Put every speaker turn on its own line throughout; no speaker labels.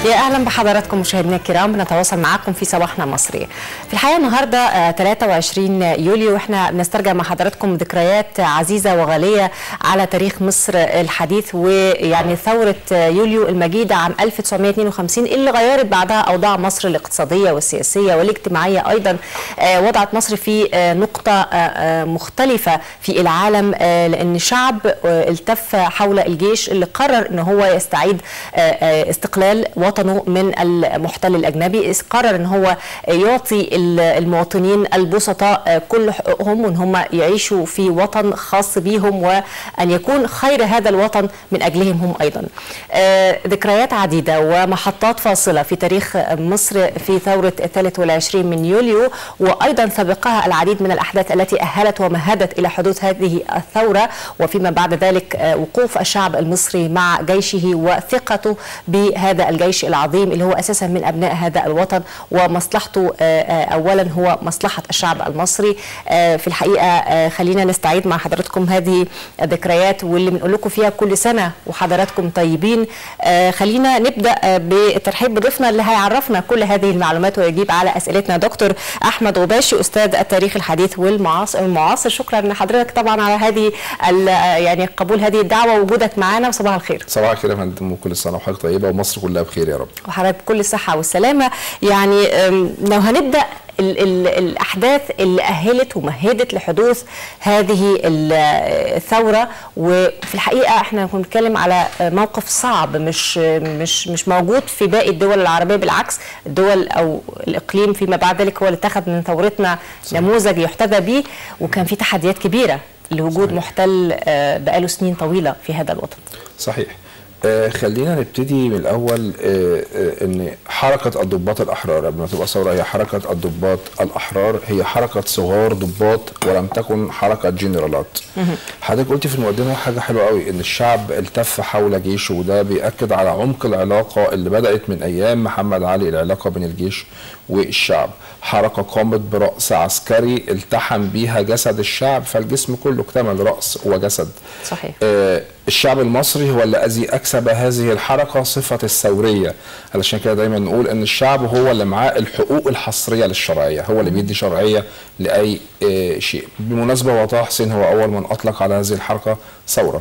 يا اهلا بحضراتكم مشاهدينا الكرام بنتواصل معكم في صباحنا مصري. في الحقيقه النهارده آه، 23 يوليو واحنا بنسترجع مع حضراتكم ذكريات عزيزه وغاليه على تاريخ مصر الحديث ويعني ثوره يوليو المجيده عام 1952 اللي غيرت بعدها اوضاع مصر الاقتصاديه والسياسيه والاجتماعيه ايضا آه، وضعت مصر في آه، نقطه آه، آه، مختلفه في العالم آه، لان شعب آه، التف حول الجيش اللي قرر ان هو يستعيد آه، آه، استقلال وطنه من المحتل الاجنبي قرر ان هو يعطي ال- المواطنين البسطاء آه، كل حقوقهم وان هم يعيشوا في وطن خاص بيهم وان يكون خير هذا الوطن من اجلهم هم ايضا. آه، ذكريات عديده ومحطات فاصله في تاريخ مصر في ثوره الثالث والعشرين من يوليو وايضا سبقها العديد من الاحداث التي اهلت ومهدت الى حدوث هذه الثوره وفيما بعد ذلك آه، وقوف الشعب المصري مع جيشه وثقته بهذا الجيش العظيم اللي هو اساسا من ابناء هذا الوطن ومصلحته آه، آه، اولا هو مصلحه الشعب المصري آه، في الحقيقه آه، خلينا نستعيد مع حضراتكم هذه الذكريات واللي بنقول لكم فيها كل سنه وحضراتكم طيبين آه، خلينا نبدا آه، بالترحيب بضيفنا اللي هيعرفنا كل هذه المعلومات ويجيب على اسئلتنا دكتور احمد غباشي استاذ التاريخ الحديث والمعاصر المعاصر شكرا لحضرتك طبعا على هذه ال- يعني قبول هذه الدعوه ووجودك معنا وصباح الخير
صباح الخير يا فندم وكل سنه وحضرتك طيبه ومصر كلها بخير يا رب
وحضرتك بكل الصحة والسلامة يعني أم، لو هنبدأ ال ال الأحداث اللي أهلت ومهدت لحدوث هذه ال- الثورة وفي الحقيقة احنا كنا بنتكلم على موقف صعب مش مش مش موجود في باقي الدول العربية بالعكس الدول أو الإقليم فيما بعد ذلك هو اللي اتخذ من ثورتنا نموذج يحتذى به وكان في تحديات كبيرة لوجود
صحيح.
محتل آه، بقاله سنين طويلة في هذا الوطن
صحيح آه خلينا نبتدي من الاول آه آه ان حركه الضباط الاحرار قبل ما تبقى ثوره هي حركه الضباط الاحرار هي حركه صغار ضباط ولم تكن حركه جنرالات حضرتك قلتي في المقدمه حاجه حلوه قوي ان الشعب التف حول جيشه وده بياكد على عمق العلاقه اللي بدات من ايام محمد علي العلاقه بين الجيش والشعب حركه قامت براس عسكري التحم بيها جسد الشعب فالجسم كله اكتمل راس وجسد
صحيح
آه، الشعب المصري هو الذي اكسب هذه الحركه صفه الثوريه علشان كده دايما نقول ان الشعب هو اللي معاه الحقوق الحصريه للشرعيه هو اللي بيدي شرعيه لاي آه، شيء بالمناسبه وطه حسين هو اول من اطلق على هذه الحركه ثوره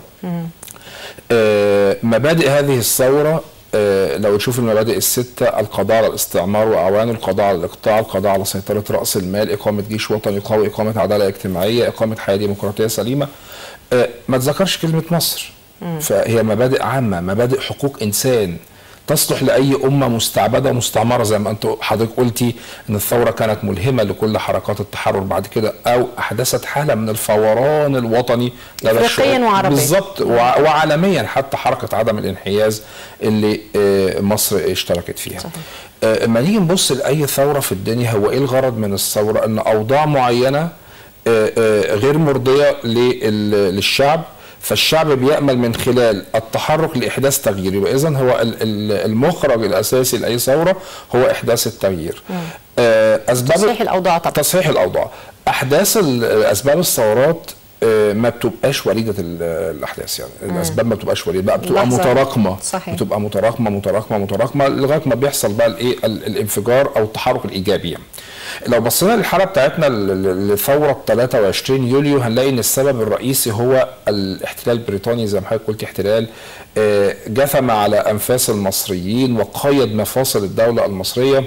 آه، مبادئ هذه الثوره آه، لو تشوف المبادئ الستة القضاء على الاستعمار وأعوانه القضاء على الإقطاع القضاء على سيطرة رأس المال إقامة جيش وطني قوي إقامة عدالة اجتماعية إقامة حياة ديمقراطية سليمة آه، ما تذكرش كلمة مصر فهي مبادئ عامة مبادئ حقوق إنسان تصلح لأي أمة مستعبدة مستعمرة زي ما أنت حضرتك قلتي أن الثورة كانت ملهمة لكل حركات التحرر بعد كده أو أحدثت حالة من الفوران الوطني لدى
إفريقياً
الشعوب.
وعربياً.
بالظبط وع- وعالميا حتى حركة عدم الانحياز اللي آه، مصر اشتركت فيها
صحيح.
آه، اما نيجي نبص لأي ثورة في الدنيا هو إيه الغرض من الثورة أن أوضاع معينة آه، آه، غير مرضية لل- للشعب فالشعب بيأمل من خلال التحرك لإحداث تغيير يبقى إذن هو ال- ال- المخرج الأساسي لأي ثورة هو إحداث التغيير آه، أسباب
تصحيح الأوضاع طبعا
تصحيح الاوضاع احداث ال- اسباب الثورات آه، ما بتبقاش وليده ال- الاحداث يعني الاسباب ما بتبقاش وليده بقى بتبقى
لحظة.
متراكمه
صحيح.
بتبقى متراكمه متراكمه متراكمه لغايه ما بيحصل بقى الايه ال- الانفجار او التحرك الايجابي يعني. لو بصينا للحاله بتاعتنا ل- ل- لثوره 23 يوليو هنلاقي ان السبب الرئيسي هو الاحتلال البريطاني زي ما حضرتك قلت احتلال آه، جثم على انفاس المصريين وقيد مفاصل الدوله المصريه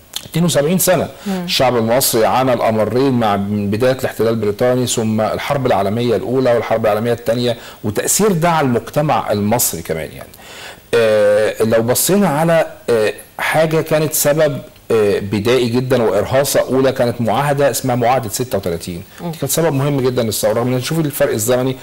72 سنة الشعب المصري عانى الأمرين مع من بداية الاحتلال البريطاني ثم الحرب العالمية الأولى والحرب العالمية الثانية وتأثير ده على المجتمع المصري كمان يعني آه لو بصينا على آه حاجة كانت سبب آه بدائي جدا وإرهاصة أولى كانت معاهدة اسمها معاهدة 36 دي كانت سبب مهم جدا للثورة رغم ان نشوف الفرق الزمني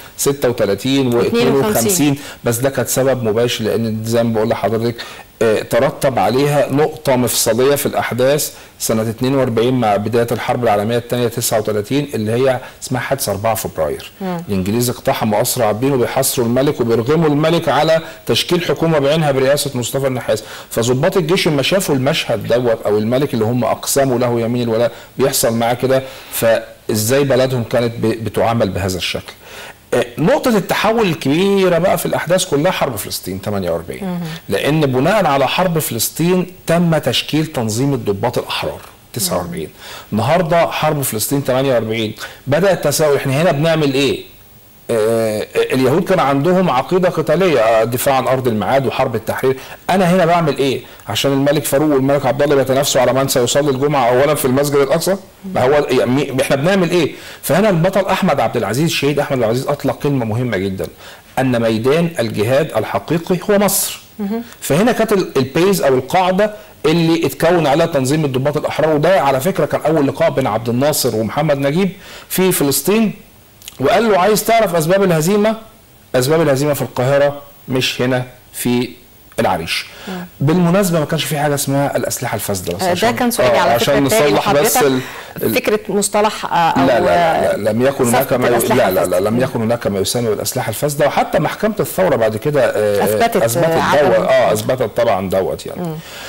36 و 52 بس ده كانت سبب مباشر لأن زي ما بقول لحضرتك آه، ترتب عليها نقطة مفصلية في الأحداث سنة 42 مع بداية الحرب العالمية الثانية 39 اللي هي اسمها حادث 4 فبراير الإنجليز اقتحموا قصر عابدين وبيحاصروا الملك وبيرغموا الملك على تشكيل حكومة بعينها برئاسة مصطفى النحاس فظباط الجيش لما شافوا المشهد دوت أو الملك اللي هم أقسموا له يمين الولاء بيحصل معاه كده فإزاي بلدهم كانت ب- بتعامل بهذا الشكل آه، نقطة التحول الكبيرة بقى في الأحداث كلها حرب فلسطين 48 لأن بناء على حرب فلسطين تم تشكيل تنظيم الضباط الأحرار 49 النهارده حرب فلسطين 48 بدأ التساؤل احنا هنا بنعمل ايه؟ آه، اليهود كان عندهم عقيده قتاليه آه، دفاع عن ارض الميعاد وحرب التحرير انا هنا بعمل ايه عشان الملك فاروق والملك عبد الله بيتنافسوا على من سيصلي الجمعه اولا في المسجد الاقصى ما هو يعني احنا بنعمل ايه فهنا البطل احمد عبد العزيز الشهيد احمد عبد العزيز اطلق كلمه مهمه جدا ان ميدان الجهاد الحقيقي هو مصر فهنا كانت ال- البيز او القاعده اللي اتكون عليها تنظيم الضباط الاحرار وده على فكره كان اول لقاء بين عبد الناصر ومحمد نجيب في فلسطين وقال له عايز تعرف اسباب الهزيمه اسباب الهزيمه في القاهره مش هنا في العريش بالمناسبه ما كانش في حاجه اسمها الاسلحه الفاسده بس
آه، ده
عشان-
كان سؤالي
آه،
على
عشان
فكره التالي
نصلح بس
لحضرتك
ال... ال...
فكره مصطلح آه، او
لا لا, لا,
آه،
لا لم يكن هناك
صفقة
ما ي...
الأسلحة
لا, لا, لا
الفاسدة.
لم يكن هناك ما يسمى بالاسلحه الفاسده وحتى محكمه الثوره بعد كده آه،
أثبتت،
اثبتت
آه، عدم-
دوت اه اثبتت طبعا دوت يعني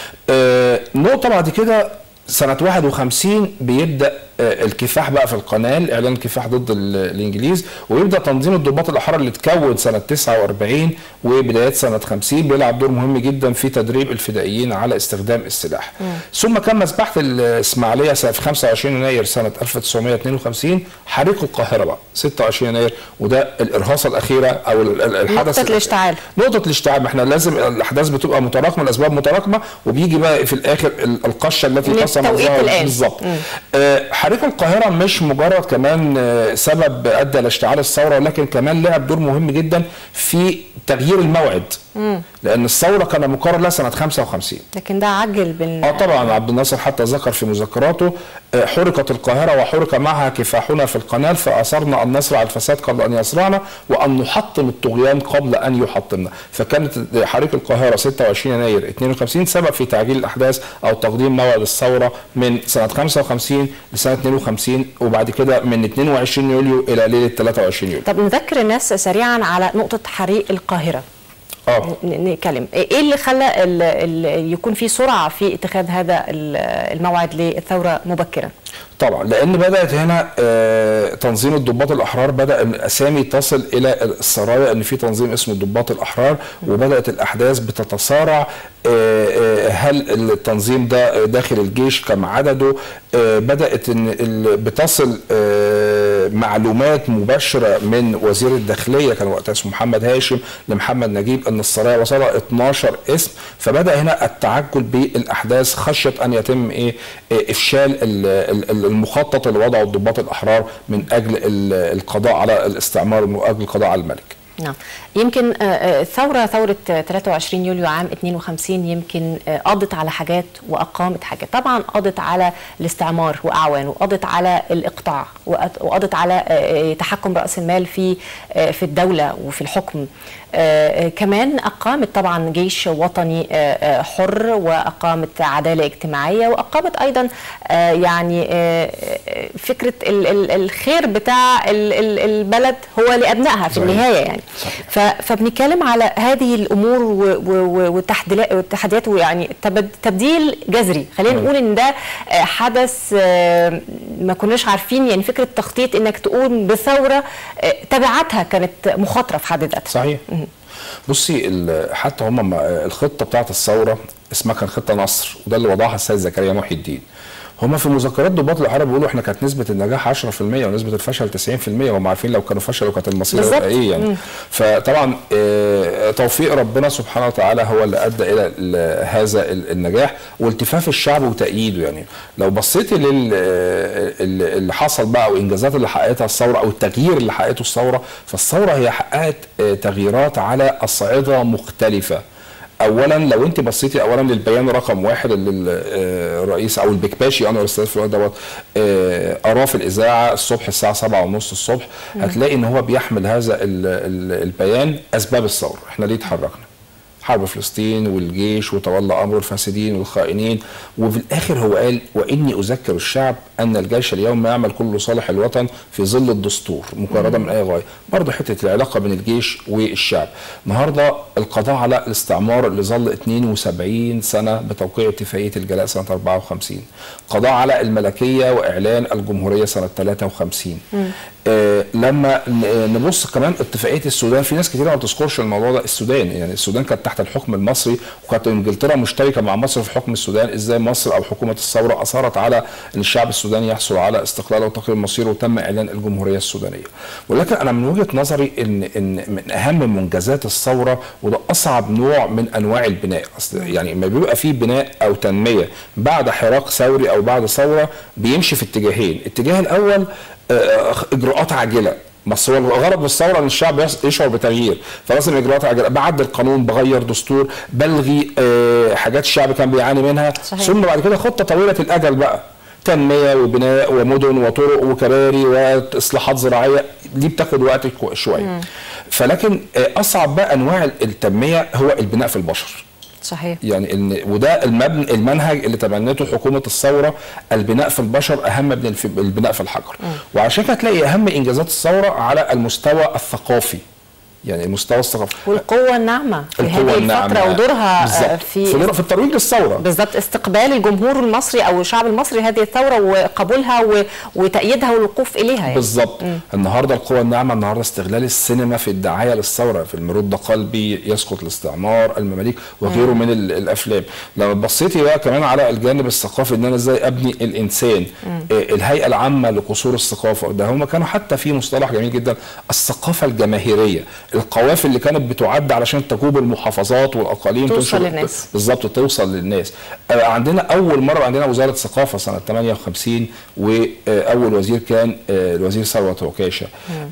آه نقطه بعد كده سنة 51 بيبدأ آه، الكفاح بقى في القناة إعلان الكفاح ضد ال- الإنجليز ويبدأ تنظيم الضباط الأحرار اللي اتكون سنة 49 وبدايات سنة 50 بيلعب دور مهم جدا في تدريب الفدائيين على استخدام السلاح ثم كان مذبحة الإسماعيلية سنة في 25 يناير سنة 1952 حريق القاهرة بقى 26 يناير وده الإرهاصة الأخيرة أو ال- ال- الحدث
نقطة
الأخير.
الاشتعال.
نقطة الاشتعال ما احنا لازم الأحداث بتبقى متراكمة الأسباب متراكمة وبيجي بقى في الآخر ال- القشة التي
من
قسم
التوقيت
الله
الآن.
بالظبط آه، حريق القاهرة مش مجرد كمان آه، سبب أدى لاشتعال الثورة ولكن كمان لعب دور مهم جدا في تغيير الموعد لأن الثورة كان مقرر لها سنة 55
لكن ده عجل بال
اه طبعا عبد الناصر حتى ذكر في مذكراته آه، حرقت القاهرة وحرق معها كفاحنا في القناة فأصرنا أن نصرع الفساد قبل أن يصرعنا وأن نحطم الطغيان قبل أن يحطمنا فكانت حريق القاهرة 26 يناير 52 سبب في تعجيل الأحداث أو تقديم موعد الثورة من سنة 55 لسنة 52 وبعد كده من 22 يوليو إلى ليلة 23 يوليو
طب نذكر الناس سريعا على نقطة حريق القاهرة
اه
ن- نتكلم ايه اللي خلى ال ال يكون في سرعة في اتخاذ هذا ال- الموعد للثورة مبكرا
طبعا لان بدات هنا آه، تنظيم الضباط الاحرار بدا الاسامي تصل الى السرايا ان في تنظيم اسمه الضباط الاحرار وبدات الاحداث بتتصارع آه، آه، هل التنظيم ده داخل الجيش كم عدده آه، بدات ان ال- بتصل آه، معلومات مباشره من وزير الداخليه كان وقتها اسمه محمد هاشم لمحمد نجيب ان السرايا وصل 12 اسم فبدا هنا التعجل بالاحداث خشيه ان يتم ايه آه، افشال ال- ال- المخطط اللي وضعه الضباط الاحرار من اجل ال- القضاء على الاستعمار ومن اجل القضاء على الملك
نعم يمكن آه، آه، ثورة ثورة آه، 23 يوليو عام 52 يمكن آه، قضت على حاجات وأقامت حاجات طبعا قضت على الاستعمار وأعوانه وقضت على الإقطاع وقض- وقضت على آه، آه، تحكم رأس المال في آه، في الدولة وفي الحكم آه، آه، كمان أقامت طبعا جيش وطني آه، آه، حر وأقامت عدالة اجتماعية وأقامت أيضا آه، يعني آه، آه، فكرة ال- ال- الخير بتاع ال- ال- البلد هو لأبنائها في
صحيح.
النهاية يعني
صحيح.
ف- فبنتكلم على هذه الامور و- و- و- والتحديلا- والتحديات ويعني تبد- تبديل جذري خلينا نقول ان ده آه، حدث آه، ما كناش عارفين يعني فكره تخطيط انك تقوم بثوره آه، تبعاتها كانت مخاطره في حد ذاتها
صحيح بصي ال- حتى هم ما- الخطه بتاعت الثوره اسمها كان خطه نصر وده اللي وضعها السيد زكريا محي الدين هم في مذكرات ضباط الحرب بيقولوا احنا كانت نسبه النجاح 10% ونسبه الفشل 90% هم عارفين لو كانوا فشلوا كانت المصير
بالظبط.
هيبقى ايه يعني فطبعا آه، توفيق ربنا سبحانه وتعالى هو اللي ادى الى ال- هذا ال- النجاح والتفاف الشعب وتأييده يعني لو بصيتي لل ال- اللي حصل بقى والانجازات اللي حققتها الثوره او التغيير اللي حققته الثوره فالثوره هي حققت آه، تغييرات على اصعده مختلفه اولا لو انت بصيتي اولا للبيان رقم واحد اللي ال- آه، الرئيس او البكباشي انور السادات في الوقت دوت آه، قراه في الاذاعه الصبح الساعه 7 ونص الصبح هتلاقي ان هو بيحمل هذا ال- ال- البيان اسباب الثوره احنا ليه اتحركنا حرب فلسطين والجيش وتولى امر الفاسدين والخائنين وفي الاخر هو قال واني اذكر الشعب ان الجيش اليوم يعمل كل صالح الوطن في ظل الدستور مجردا من اي غايه برضه حته العلاقه بين الجيش والشعب النهارده القضاء على الاستعمار اللي ظل 72 سنه بتوقيع اتفاقيه الجلاء سنه 54 قضاء على الملكيه واعلان الجمهوريه سنه 53 آه لما ن- نبص كمان اتفاقيه السودان في ناس كتير ما بتذكرش الموضوع ده السودان يعني السودان كانت تحت الحكم المصري وكانت انجلترا مشتركه مع مصر في حكم السودان ازاي مصر او حكومه الثوره اصرت على ان الشعب السوداني يحصل على استقلاله وتقرير مصيره وتم اعلان الجمهوريه السودانيه ولكن انا من وجهه نظري ان ان من اهم منجزات الثوره وده اصعب نوع من انواع البناء أصل يعني ما بيبقى فيه بناء او تنميه بعد حراك ثوري او بعد ثوره بيمشي في اتجاهين الاتجاه الاول آه، اجراءات عاجله بس هو الغرض من الثوره ان الشعب يس- يشعر بتغيير فلازم اجراءات عاجله بعدل قانون بغير دستور بلغي آه، حاجات الشعب كان بيعاني منها
صحيح.
ثم بعد كده خطه طويله الاجل بقى تنميه وبناء ومدن وطرق وكباري واصلاحات زراعيه دي بتاخد وقت كو- شويه فلكن آه، اصعب بقى انواع التنميه هو البناء في البشر
صحيح
يعني ان وده المبن المنهج اللي تبنته حكومه الثوره البناء في البشر اهم من الف- البناء في الحجر وعشان كده تلاقي اهم انجازات الثوره على المستوى الثقافي يعني المستوى الثقافي
والقوة الناعمة في
القوة
هذه
الناعمة.
الفترة ودورها آه،
بالظبط.
في
في دور- في الترويج للثوره
بالظبط استقبال الجمهور المصري او الشعب المصري هذه الثوره وقبولها و... وتأييدها والوقوف اليها يعني.
بالظبط النهارده القوى الناعمه النهارده استغلال السينما في الدعايه للثوره في المرود قلبي يسقط الاستعمار المماليك وغيره من ال- الافلام لما بصيتي بقى كمان على الجانب الثقافي ان انا ازاي ابني الانسان آه الهيئه العامه لقصور الثقافه ده هم كانوا حتى في مصطلح جميل جدا الثقافه الجماهيريه القوافل اللي كانت بتعد علشان تجوب المحافظات والاقاليم
توصل
تنشر-
للناس.
بالظبط توصل للناس آه، عندنا اول مره عندنا وزاره ثقافه سنه 58 واول وزير كان آه، الوزير ثروت عكاشه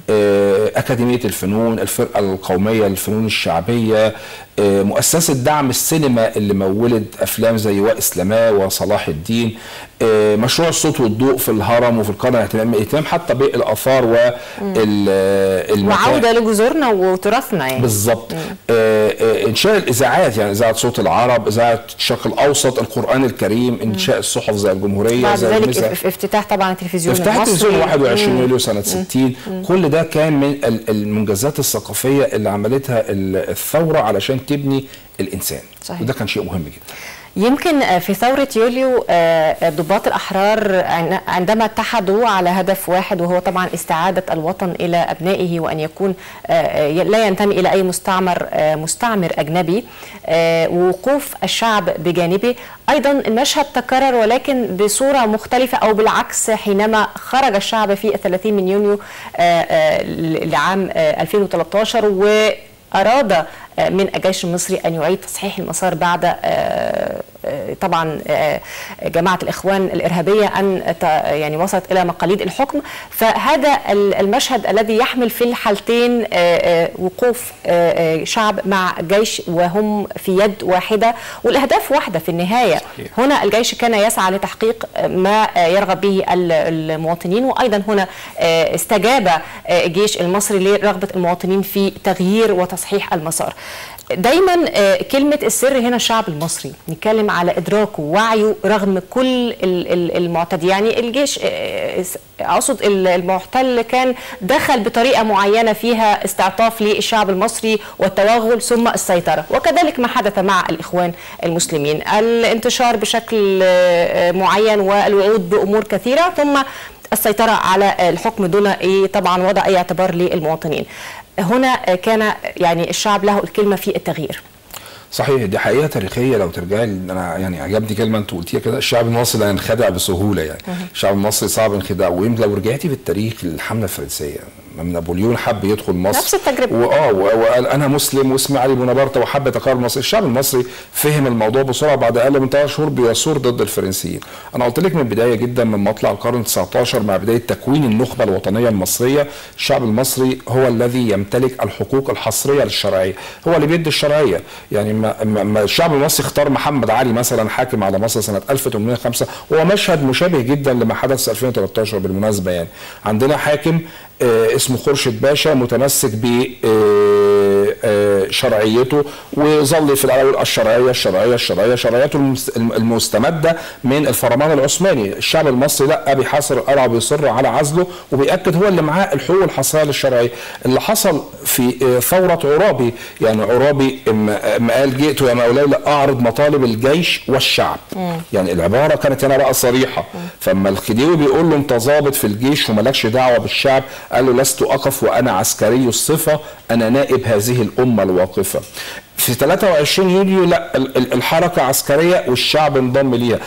آه، اكاديميه الفنون الفرقه القوميه للفنون الشعبيه آه، مؤسسه دعم السينما اللي مولد افلام زي وائس لما وصلاح الدين آه، مشروع الصوت والضوء في الهرم وفي القرن اهتمام اهتمام حتى بالاثار والمكان
وعوده لجذورنا وتراثنا يعني
بالظبط آه آه انشاء الاذاعات يعني اذاعه صوت العرب اذاعه الشرق الاوسط القران الكريم انشاء الصحف زي الجمهوريه
بعد
زي
ذلك
المذاع.
اف- افتتاح طبعا التلفزيون
افتتاح
المصري
التلفزيون 21
مم.
يوليو سنه 60 كل ده كان من ال- المنجزات الثقافيه اللي عملتها ال- الثوره علشان تبني الانسان
صحيح.
وده كان شيء مهم جدا
يمكن آه، في ثورة يوليو آه، ضباط الأحرار عن- عندما اتحدوا على هدف واحد وهو طبعا استعادة الوطن إلى أبنائه وأن يكون آه، آه، لا ينتمي إلى أي مستعمر آه، مستعمر أجنبي آه، ووقوف الشعب بجانبه أيضا المشهد تكرر ولكن بصورة مختلفة أو بالعكس حينما خرج الشعب في 30 من يونيو آه، آه، لعام آه، 2013 و أراد آه، من الجيش المصري أن يعيد تصحيح المسار بعد آه، آه، طبعا آه، جماعة الإخوان الإرهابية أن ت- يعني وصلت إلى مقاليد الحكم فهذا ال- المشهد الذي يحمل في الحالتين آه، آه، وقوف آه، آه، شعب مع جيش وهم في يد واحدة والأهداف واحدة في النهاية
صحيح.
هنا الجيش كان يسعى لتحقيق ما آه، يرغب به ال- المواطنين وأيضا هنا آه، استجاب آه، الجيش المصري لرغبة المواطنين في تغيير وتصحيح المسار دايما آه، كلمة السر هنا الشعب المصري نتكلم على إدراكه ووعيه رغم كل ال- ال- المعتدي يعني الجيش آه، س- أقصد ال- المحتل كان دخل بطريقة معينة فيها استعطاف للشعب المصري والتوغل ثم السيطرة وكذلك ما حدث مع الإخوان المسلمين الانتشار بشكل آه، معين والوعود بأمور كثيرة ثم السيطرة على الحكم دون أي طبعا وضع أي اعتبار للمواطنين هنا كان يعني الشعب له الكلمة في التغيير
صحيح دي حقيقه تاريخيه لو ترجعي ل- انا يعني عجبني كلمه انت قلتيها كده الشعب المصري لا ينخدع بسهوله يعني الشعب المصري صعب انخداع ويمكن لو رجعتي في التاريخ الحمله الفرنسيه لما نابليون حب يدخل مصر
نفس التجربة.
واه و- وقال انا مسلم واسمي علي بونابرت وحب يتقرب مصر الشعب المصري فهم الموضوع بسرعه بعد اقل من ثلاث شهور بيثور ضد الفرنسيين انا قلت لك من البدايه جدا من مطلع القرن 19 مع بدايه تكوين النخبه الوطنيه المصريه الشعب المصري هو الذي يمتلك الحقوق الحصريه للشرعيه هو اللي بيدي الشرعيه يعني ما, ما ما الشعب المصري اختار محمد علي مثلا حاكم على مصر سنه 1805 وهو مشهد مشابه جدا لما حدث في 2013 بالمناسبه يعني عندنا حاكم آه، اسمه خورشيد باشا متمسك ب آه، آه، شرعيته وظل في الاول يقول الشرعيه الشرعيه الشرعيه شرعيته المس- المستمده من الفرمان العثماني الشعب المصري لا بيحاصر القلعه وبيصر على عزله وبيأكد هو اللي معاه الحقوق الحصريه للشرعيه اللي حصل في آه، ثوره عرابي يعني عرابي اما أما قال جئت يا مولاي لاعرض مطالب الجيش والشعب يعني العباره كانت هنا بقى صريحه فاما الخديوي بيقول له انت ضابط في الجيش وملكش دعوه بالشعب قال له لست اقف وانا عسكري الصفه انا نائب هذه الامه الواقفه في 23 يوليو لا ال- ال- الحركه عسكريه والشعب انضم ليها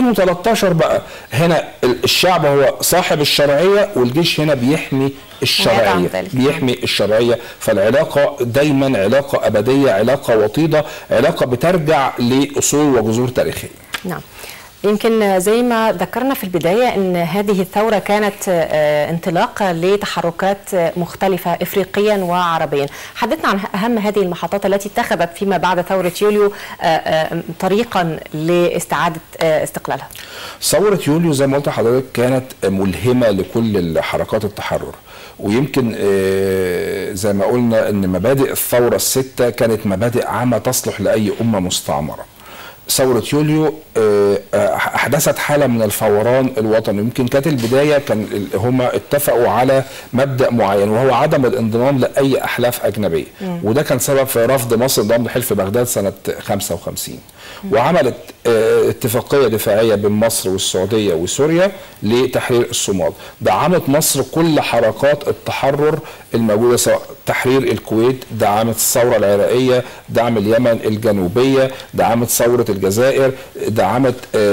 2013 بقى هنا ال- الشعب هو صاحب الشرعيه والجيش هنا بيحمي
ويدعم
الشرعيه
ذلك.
بيحمي الشرعيه فالعلاقه دايما علاقه ابديه علاقه وطيده علاقه بترجع لاصول وجذور تاريخيه
نعم يمكن زي ما ذكرنا في البداية أن هذه الثورة كانت آه، انطلاقة لتحركات مختلفة إفريقيا وعربيا حدثنا عن أهم هذه المحطات التي اتخذت فيما بعد ثورة يوليو آه، آه، طريقا لاستعادة آه، استقلالها
ثورة يوليو زي ما قلت لحضرتك كانت ملهمة لكل حركات التحرر ويمكن آه، زي ما قلنا ان مبادئ الثورة الستة كانت مبادئ عامة تصلح لأي أمة مستعمرة ثورة يوليو آه، آه، أحدثت حالة من الفوران الوطني يمكن كانت البداية كان ال- هما اتفقوا على مبدأ معين وهو عدم الانضمام لأي أحلاف أجنبية وده كان سبب في رفض مصر انضمام لحلف بغداد سنة 55 وعملت آه، اتفاقية دفاعية بين مصر والسعودية وسوريا لتحرير الصومال دعمت مصر كل حركات التحرر الموجودة سواء تحرير الكويت دعمت الثورة العراقية دعم اليمن الجنوبية دعمت ثورة الجزائر دعمت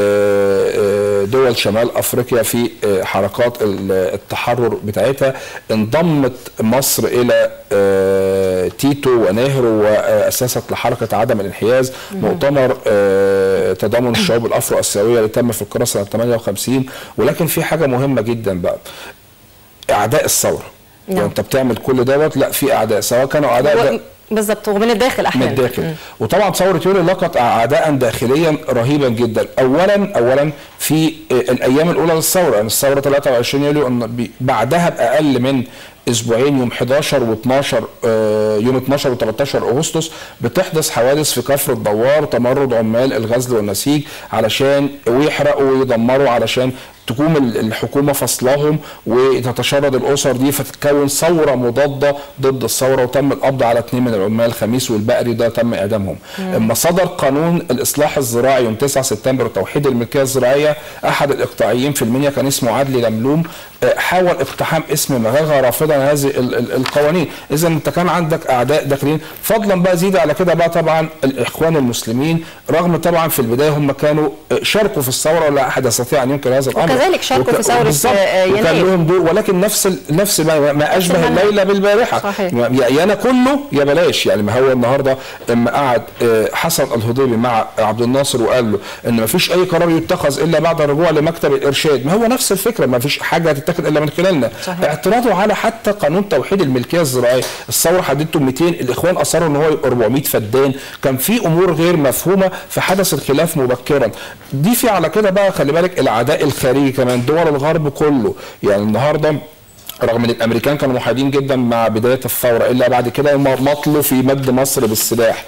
آه، آه، دول شمال أفريقيا في آه، حركات ال- التحرر بتاعتها انضمت مصر إلى آه، تيتو ونهرو وأسست لحركة عدم الانحياز مؤتمر آه، تضامن الشعوب الأفرو آسيوية اللي تم في القاهرة سنة 58 ولكن في حاجة مهمة جدا بقى اعداء الثوره
نعم.
يعني انت بتعمل كل دوت لا في اعداء سواء كانوا اعداء
و-
دا-
بالضبط ومن الداخل
من
أحيانا
الداخل وطبعا ثوره يوليو لقت اعداء داخليا رهيبا جدا اولا اولا في الايام الاولى للثوره يعني الثوره 23 يوليو إن بي- بعدها باقل من اسبوعين يوم 11 و12 يوم 12 و13 اغسطس بتحدث حوادث في كفر الدوار تمرد عمال الغزل والنسيج علشان ويحرقوا ويدمروا علشان تقوم ال- الحكومه فصلهم وتتشرد الاسر دي فتتكون ثوره مضاده ضد الثوره وتم القبض على اثنين من العمال الخميس والبقري ده تم اعدامهم. اما صدر قانون الاصلاح الزراعي يوم 9 سبتمبر توحيد الملكيه الزراعيه احد الاقطاعيين في المنيا كان اسمه عدلي لملوم آه، حاول اقتحام اسم مغاغه رافضا هذه ال- ال- القوانين، اذا انت كان عندك اعداء داخلين فضلا بقى زيد على كده بقى طبعا الاخوان المسلمين رغم طبعا في البدايه هم كانوا آه، شاركوا في الثوره ولا احد يستطيع ان ينكر هذا الامر
وكذلك شاركوا في ثورة،
بالظبط.
آه،
وكان
يناير.
لهم دور ولكن نفس ال... نفس ما, ما اشبه
المنهج.
الليله بالبارحه
صحيح.
يا يا انا كله يا بلاش يعني ما هو النهارده اما قعد آه، حسن الهضيبي مع عبد الناصر وقال له ان ما فيش اي قرار يتخذ الا بعد الرجوع لمكتب الارشاد ما هو نفس الفكره ما فيش حاجه هتتخذ الا من خلالنا
صحيح.
اعتراضه على حتى قانون توحيد الملكيه الزراعيه الثوره حددته 200 الاخوان اصروا ان هو يبقى 400 فدان كان في امور غير مفهومه فحدث الخلاف مبكرا دي في على كده بقى خلي بالك العداء الخارجي كمان دول الغرب كله يعني النهارده رغم ان الامريكان كانوا محايدين جدا مع بدايه الثوره الا بعد كده هم مطلوا في مد مصر بالسلاح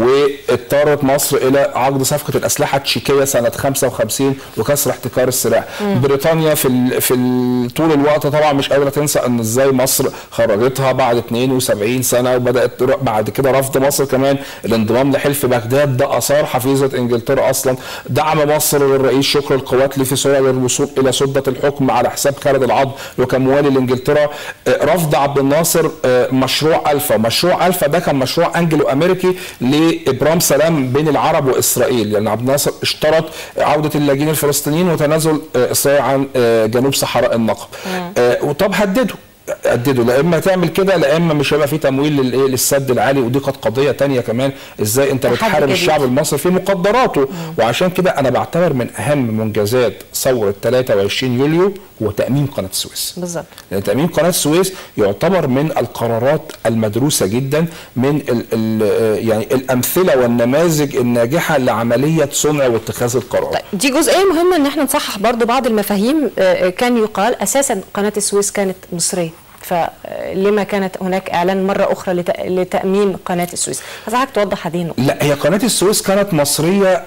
واضطرت مصر الى عقد صفقه الاسلحه التشيكيه سنه 55 وكسر احتكار السلاح بريطانيا في ال في ال طول الوقت طبعا مش قادره تنسى ان ازاي مصر خرجتها بعد 72 سنه وبدات ر- بعد كده رفض مصر كمان الانضمام لحلف بغداد ده اثار حفيظه انجلترا اصلا دعم مصر للرئيس شكر القوات في سوريا للوصول الى سده الحكم على حساب خالد العض وكان موالي لانجلترا آه، رفض عبد الناصر آه، مشروع الفا مشروع الفا ده كان مشروع انجلو امريكي لابرام سلام بين العرب واسرائيل لان عبد الناصر اشترط عوده اللاجئين الفلسطينيين وتنازل آه، اسرائيل عن آه، جنوب صحراء النقب آه، وطب هددوا هددوا لا اما تعمل كده لا اما مش هيبقى في تمويل للايه للسد العالي ودي كانت قضيه تانية كمان ازاي انت
تحدي
بتحارب
جديد.
الشعب المصري في مقدراته وعشان كده انا بعتبر من اهم منجزات ثوره 23 يوليو هو تاميم قناه السويس
بالضبط
لان تاميم قناه السويس يعتبر من القرارات المدروسه جدا من ال ال يعني الامثله والنماذج الناجحه لعمليه صنع واتخاذ القرار
طيب دي جزئيه مهمه ان احنا نصحح برضو بعض المفاهيم آه، كان يقال اساسا قناه السويس كانت مصريه فلما كانت هناك اعلان مره اخرى لت- لتاميم قناه السويس عايز حضرتك توضح هذه النقطه
لا هي قناه السويس كانت مصريه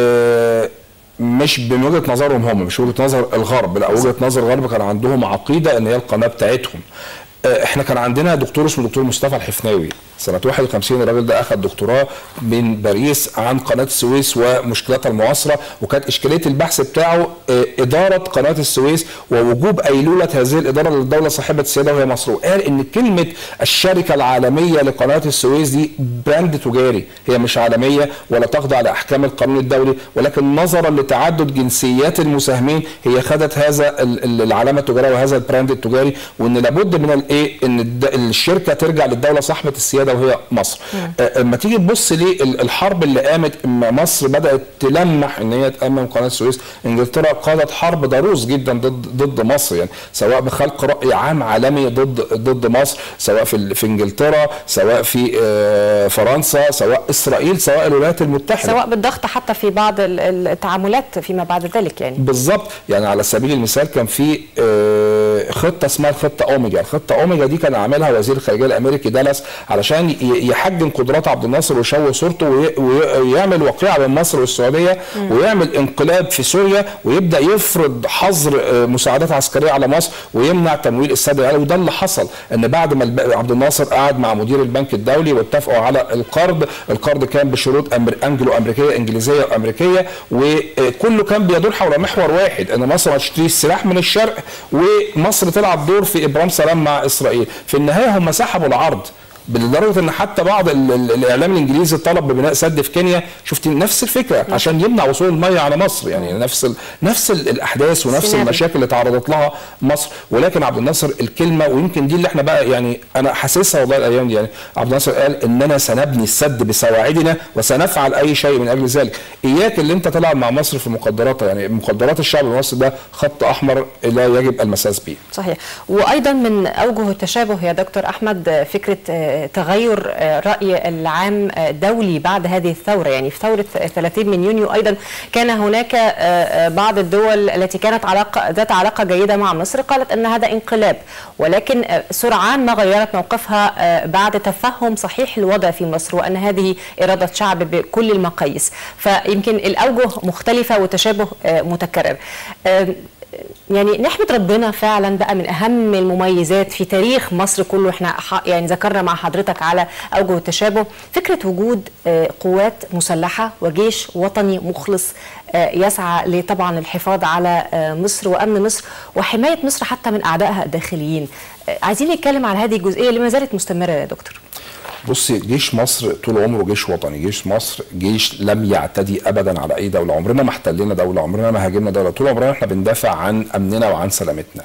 آه، مش من وجهه نظرهم هم مش وجهه نظر الغرب لا وجهه نظر الغرب كان عندهم عقيده ان هي القناه بتاعتهم آه، احنا كان عندنا دكتور اسمه دكتور مصطفى الحفناوي سنة 51 الراجل ده أخذ دكتوراه من باريس عن قناة السويس ومشكلاتها المعاصرة وكانت إشكالية البحث بتاعه آه، إدارة قناة السويس ووجوب أيلولة هذه الإدارة للدولة صاحبة السيادة وهي مصر وقال إن كلمة الشركة العالمية لقناة السويس دي براند تجاري هي مش عالمية ولا تخضع لأحكام القانون الدولي ولكن نظرا لتعدد جنسيات المساهمين هي خدت هذا ال- ال- العلامة التجارية وهذا البراند التجاري وإن لابد من الإيه إن الد- الشركة ترجع للدولة صاحبة السيادة وهي مصر آه، اما تيجي تبص للحرب اللي قامت اما مصر بدات تلمح ان هي تامم قناه السويس انجلترا قادت حرب ضروس جدا ضد ضد مصر يعني سواء بخلق راي عام عالمي ضد ضد مصر سواء في ال- في انجلترا سواء في آه، فرنسا سواء اسرائيل سواء الولايات المتحده
سواء بالضغط حتى في بعض ال- التعاملات فيما بعد ذلك يعني
بالظبط يعني على سبيل المثال كان في آه، خطه اسمها الخطه اوميجا الخطه اوميجا دي كان عاملها وزير الخارجيه الامريكي دالاس علشان ي- يحجم قدرات عبد الناصر ويشوه صورته وي- وي- ويعمل وقيعه بين مصر والسعوديه ويعمل انقلاب في سوريا ويبدا يفرض حظر آه، مساعدات عسكريه على مصر ويمنع تمويل السد العالي وده اللي حصل ان بعد ما الب- عبد الناصر قعد مع مدير البنك الدولي واتفقوا على القرض القرض كان بشروط أمر... انجلو امريكيه انجليزيه وامريكيه وكله كان بيدور حول محور واحد ان مصر هتشتري السلاح من الشرق ومصر تلعب دور في ابرام سلام مع اسرائيل في النهايه هم سحبوا العرض لدرجه ان حتى بعض ال- ال- الاعلام الانجليزي طلب ببناء سد في كينيا شفت نفس الفكره عشان يمنع وصول الميه على مصر يعني نفس ال... نفس ال- الاحداث ونفس
سيناريو.
المشاكل اللي تعرضت لها مصر ولكن عبد الناصر الكلمه ويمكن دي اللي احنا بقى يعني انا حاسسها والله الايام دي يعني عبد الناصر قال اننا سنبني السد بسواعدنا وسنفعل اي شيء من اجل ذلك اياك اللي انت تلعب مع مصر في مقدرات يعني مقدرات الشعب المصري ده خط احمر لا يجب المساس به
صحيح وايضا من اوجه التشابه يا دكتور احمد فكره آه، تغير آه، راي العام آه، دولي بعد هذه الثوره يعني في ثوره 30 من يونيو ايضا كان هناك آه، آه، بعض الدول التي كانت علاقه ذات علاقه جيده مع مصر قالت ان هذا انقلاب ولكن آه، سرعان ما غيرت موقفها آه، بعد تفهم صحيح الوضع في مصر وان هذه اراده شعب بكل المقاييس فيمكن الاوجه مختلفه وتشابه آه، متكرر آه، يعني نحمد ربنا فعلا بقى من اهم المميزات في تاريخ مصر كله احنا ح- يعني ذكرنا مع حضرتك على اوجه التشابه فكره وجود آه، قوات مسلحه وجيش وطني مخلص آه، يسعى لطبعا الحفاظ على آه، مصر وامن مصر وحمايه مصر حتى من اعدائها الداخليين آه، عايزين نتكلم على هذه الجزئيه اللي ما زالت مستمره يا دكتور
بصي جيش مصر طول عمره جيش وطني جيش مصر جيش لم يعتدي ابدا على اي دوله عمرنا ما احتلنا دوله عمرنا ما هاجمنا دوله طول عمرنا احنا بندافع عن امننا وعن سلامتنا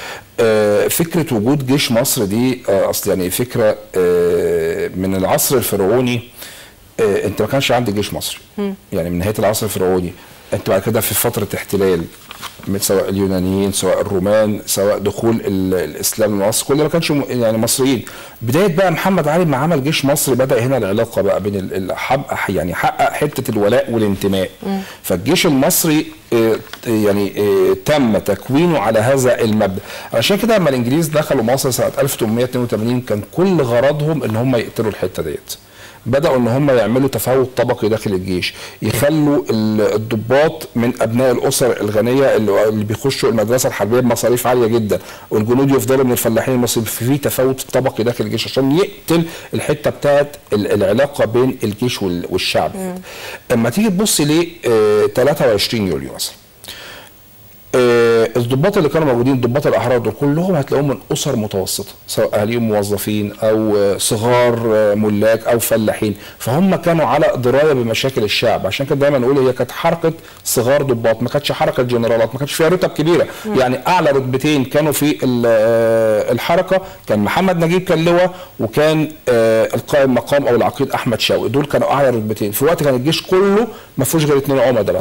آه، فكره وجود جيش مصر دي آه، اصل يعني فكره آه، من العصر الفرعوني آه، انت ما كانش عندك جيش مصري يعني من نهايه العصر الفرعوني انت بعد كده في فتره احتلال من سواء اليونانيين سواء الرومان سواء دخول ال- الاسلام لمصر كل ده ما كانش م- يعني مصريين بدايه بقى محمد علي ما عمل جيش مصري بدا هنا العلاقه بقى بين ال- ال- حب- يعني حقق حته الولاء والانتماء فالجيش المصري آه، يعني آه، تم تكوينه على هذا المبدا عشان كده لما الانجليز دخلوا مصر سنه 1882 كان كل غرضهم ان هم يقتلوا الحته ديت بدأوا ان هم يعملوا تفاوت طبقي داخل الجيش يخلوا ال- الضباط من ابناء الاسر الغنيه اللي اللي بيخشوا المدرسه الحربيه بمصاريف عاليه جدا والجنود يفضلوا من الفلاحين المصريين في تفاوت طبقي داخل الجيش عشان يقتل الحته بتاعت ال- العلاقه بين الجيش وال- والشعب اما تيجي تبص ل 23 يوليو مثلا آه، الضباط اللي كانوا موجودين الضباط الاحرار دول كلهم هتلاقيهم من اسر متوسطه سواء اهاليهم موظفين او آه، صغار آه، ملاك او فلاحين فهم كانوا على درايه بمشاكل الشعب عشان كده دايما نقول هي كانت حركه صغار ضباط ما كانتش حركه جنرالات ما كانش فيها رتب كبيره يعني اعلى رتبتين كانوا في ال- آه، الحركه كان محمد نجيب كان لواء وكان آه، القائم مقام او العقيد احمد شوقي دول كانوا اعلى رتبتين في وقت كان الجيش كله ما فيهوش غير اثنين عمده بس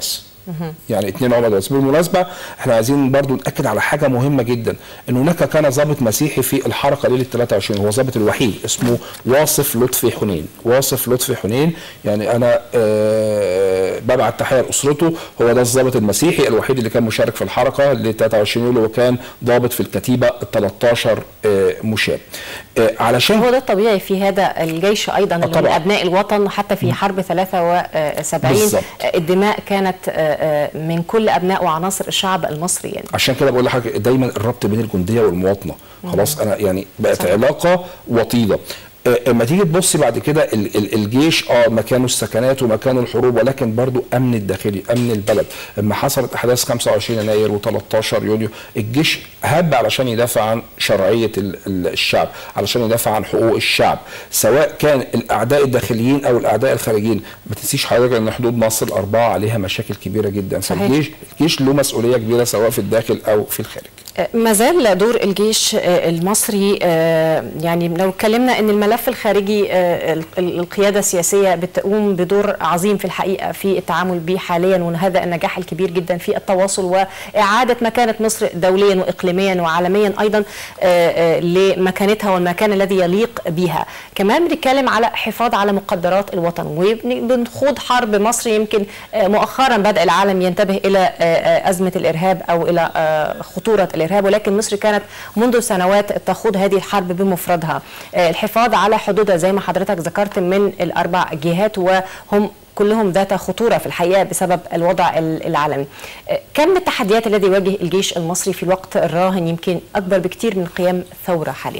يعني اثنين عملاء بس بالمناسبه احنا عايزين برضو ناكد على حاجه مهمه جدا ان هناك كان ضابط مسيحي في الحركه ليله 23 هو الضابط الوحيد اسمه واصف لطفي حنين واصف لطفي حنين يعني انا آه ببعت تحيه لاسرته هو ده الضابط المسيحي الوحيد اللي كان مشارك في الحركه ل 23 يوليو وكان ضابط في الكتيبه ال 13 آه مشاة آه علشان
هو ده الطبيعي في هذا الجيش ايضا اللي من
طبعاً.
ابناء الوطن حتى في حرب 73
بالظبط.
الدماء كانت آه، آه، من كل ابناء وعناصر الشعب المصري يعني
عشان كده بقول لحضرتك دايما الربط بين الجنديه والمواطنه خلاص انا يعني بقت
صحيح.
علاقه وطيده آه، اما تيجي تبصي بعد كده ال- ال- الجيش اه مكانه السكنات ومكانه الحروب ولكن برضو امن الداخلي امن البلد اما حصلت احداث 25 يناير و13 يوليو الجيش هب علشان يدافع عن شرعيه ال- ال- الشعب علشان يدافع عن حقوق الشعب سواء كان الاعداء الداخليين او الاعداء الخارجيين ما تنسيش حضرتك ان حدود مصر الاربعه عليها مشاكل كبيره جدا
صحيح.
فالجيش الجيش له مسؤوليه كبيره سواء في الداخل او في الخارج
ما زال دور الجيش آه، المصري آه، يعني لو اتكلمنا ان الملف الخارجي آه، ال- ال- القياده السياسيه بتقوم بدور عظيم في الحقيقه في التعامل به حاليا وهذا النجاح الكبير جدا في التواصل واعاده مكانه مصر دوليا واقليميا وعالميا ايضا آه، آه، لمكانتها والمكان الذي يليق بها كمان بنتكلم على حفاظ على مقدرات الوطن وبنخوض حرب مصر يمكن آه، مؤخرا بدا العالم ينتبه الى آه، آه، ازمه الارهاب او الى آه، خطوره الارهاب ولكن مصر كانت منذ سنوات تخوض هذه الحرب بمفردها آه، الحفاظ على حدودها زي ما حضرتك ذكرت من الاربع جهات وهم كلهم ذات خطورة في الحقيقة بسبب الوضع ال- العالمي آه، كم من التحديات الذي يواجه الجيش المصري في الوقت الراهن يمكن أكبر بكتير من قيام ثورة حاليا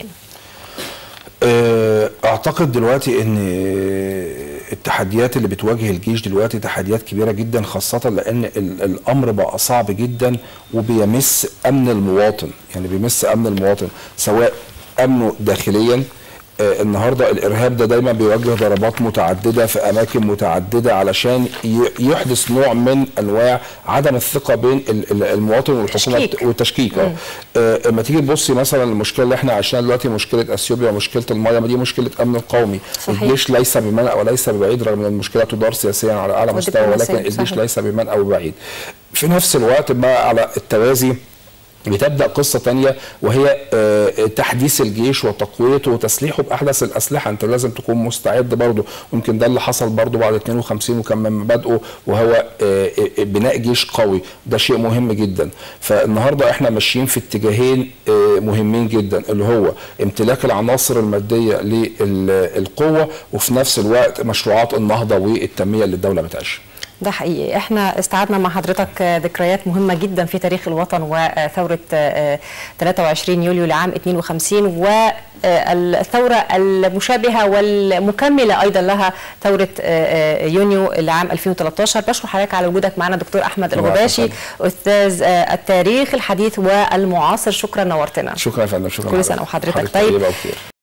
آه، اعتقد دلوقتي ان التحديات اللي بتواجه الجيش دلوقتي تحديات كبيره جدا خاصه لان ال- الامر بقى صعب جدا وبيمس امن المواطن يعني بيمس امن المواطن سواء امنه داخليا آه، النهارده الارهاب ده دايما بيواجه ضربات متعدده في اماكن متعدده علشان ي- يحدث نوع من انواع عدم الثقه بين ال- ال- المواطن والحكومه
تشكيك.
والتشكيك اه آه، اما تيجي تبصي مثلا المشكله اللي احنا عايشينها دلوقتي مشكله اثيوبيا ومشكله الميه ما دي مشكله امن قومي
صحيح.
الجيش ليس بمنأ وليس ببعيد رغم ان المشكله تدار سياسيا على اعلى مستوى
ودبلوماسيا،
ولكن الجيش
صحيح.
ليس بمنأ او ببعيد في نفس الوقت بقى على التوازي بتبدا قصه تانية وهي آه، تحديث الجيش وتقويته وتسليحه باحدث الاسلحه انت لازم تكون مستعد برضه ويمكن ده اللي حصل برضه بعد 52 وكان من مبادئه وهو آه، آه، بناء جيش قوي ده شيء مهم جدا فالنهارده احنا ماشيين في اتجاهين آه، مهمين جدا اللي هو امتلاك العناصر الماديه للقوه وفي نفس الوقت مشروعات النهضه والتنميه اللي الدوله بتعيشها
ده حقيقي احنا استعدنا مع حضرتك ذكريات مهمة جدا في تاريخ الوطن وثورة 23 يوليو لعام 52 والثورة المشابهة والمكملة أيضا لها ثورة يونيو لعام 2013 بشكر حضرتك على وجودك معنا دكتور أحمد
الله
الغباشي
يحفظك.
أستاذ التاريخ الحديث والمعاصر شكرا نورتنا
شكرا يا فندم شكرا
كل سنة وحضرتك
حضرتك
طيب.
طيبه وبخير